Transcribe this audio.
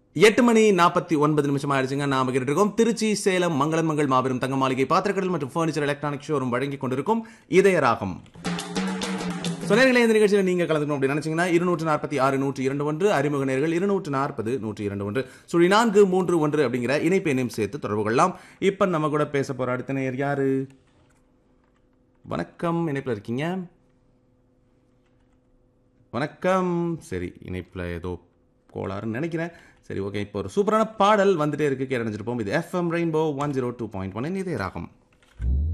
எட்டு மணி நாற்பத்தி ஒன்பது நிமிஷம் ஆயிடுச்சுங்க நாம கேட்டு இருக்கோம் திருச்சி சேலம் மங்களன் மங்கள் மாபெரும் தங்க மாளிகை பாத்திரக்கடல் மற்றும் ஃபர்னிச்சர் எலக்ட்ரானிக் ஷோரூம் வழங்கி கொண்டிருக்கும் இதய ராகம் சொன்னீர்களே இந்த நிகழ்ச்சியில் நீங்க கலந்துக்கணும் அப்படின்னு நினைச்சீங்கன்னா இருநூற்று நாற்பத்தி ஆறு நூற்றி இரண்டு ஒன்று அறிமுக நேர்கள் இருநூற்று நாற்பது நூற்றி இரண்டு ஒன்று சுழி நான்கு மூன்று ஒன்று அப்படிங்கிற இணைப்பு எண்ணையும் சேர்த்து தொடர்பு கொள்ளலாம் இப்ப நம்ம கூட பேச போற அடுத்த நேயர் யாரு வணக்கம் இணைப்பில் இருக்கீங்க வணக்கம் சரி இணைப்பில் ஏதோ கோளாறுன்னு நினைக்கிறேன் சரி ஓகே இப்போ ஒரு சூப்பரான பாடல் வந்துட்டே இருக்கு கேட்டு நினைச்சிருப்போம் இது FM rainbow one zero two point one இதே ராகம்